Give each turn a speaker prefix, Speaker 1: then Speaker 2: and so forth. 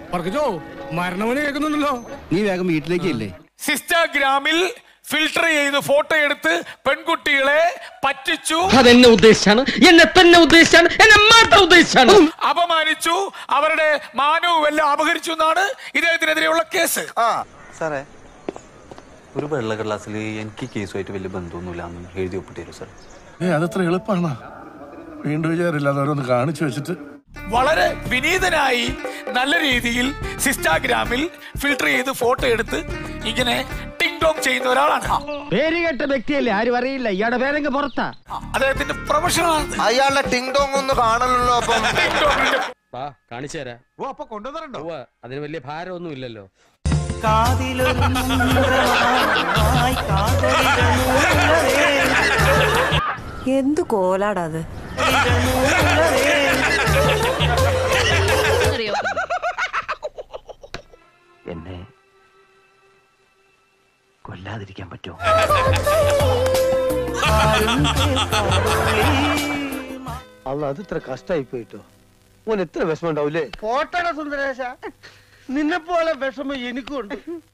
Speaker 1: പറക്കച്ചോ മരണവന് കേൾക്കുന്നുണ്ടല്ലോ
Speaker 2: നീ വേഗം വീട്ടിലേക്ക് ഇല്ലേ
Speaker 3: സിസ്റ്റാഗ്രാമിൽ ഫിൽട്ടർ ചെയ്ത് ഫോട്ടോ എടുത്ത് പെൺകുട്ടികളെ പറ്റിച്ചു
Speaker 4: അതെന്നെ ഉദ്ദേശിച്ചാണ് എന്നെ തന്നെ ഉദ്ദേശിച്ചാണ് എന്നെ മാത്രം ഉദ്ദേശിച്ചാണ്
Speaker 3: അപമാനിച്ചു അവരുടെ മാനവും എല്ലാം അപഹരിച്ചു എന്നാണ് ഇദ്ദേഹത്തിനെതിരെയുള്ള കേസ്
Speaker 5: സാറേ ഒരു വെള്ള കടലാസിൽ എനിക്ക് കേസുമായിട്ട് വലിയ ബന്ധമൊന്നുമില്ല എന്ന് എഴുതി ഒപ്പിട്ടു സാർ
Speaker 6: ഏ അതത്ര എളുപ്പമാണ് വീണ്ടും വിചാരില്ലാതെ ഓരോന്ന് കാണിച്ചു വെച്ചിട്ട്
Speaker 3: വളരെ വിനീതനായി നല്ല രീതിയിൽ സിസ്റ്റാഗ്രാമിൽ ഫിൽട്ടർ ചെയ്ത് ഫോട്ടോ എടുത്ത് ഇങ്ങനെ ടിങ് ടോങ് ചെയ്യുന്ന ഒരാളാണ്
Speaker 4: പേര് കേട്ട വ്യക്തിയല്ലേ ആരും അറിയില്ല ഇയാളുടെ പേരെങ്കിൽ പുറത്താ
Speaker 3: അദ്ദേഹത്തിന്റെ പ്രൊഫഷനാണ്
Speaker 7: അയാളുടെ ടിങ് ടോങ് ഒന്ന് കാണണല്ലോ അപ്പം
Speaker 3: ടിങ് ടോങ്ങിന്റെ
Speaker 4: വാ കാണിച്ചു തരാം
Speaker 7: ഓ അപ്പൊ കൊണ്ടുവന്നിട്ടുണ്ടോ
Speaker 4: ഉവ്വ്, അതിന് വലിയ ഭാരമൊന്നും ഇല്ലല്ലോ
Speaker 8: എന്തു കോലാടാ അത്
Speaker 2: എന്നെ കൊല്ലാതിരിക്കാൻ പറ്റുമോ
Speaker 4: അല്ല അത് ഇത്ര കഷ്ടായി പോയിട്ടോ ഓൻ എത്ര വിഷമം ഉണ്ടാവൂലേ
Speaker 9: പോട്ടട സുന്ദരേശ നിന്നെ പോലെ വിഷമം എനിക്കുണ്ട്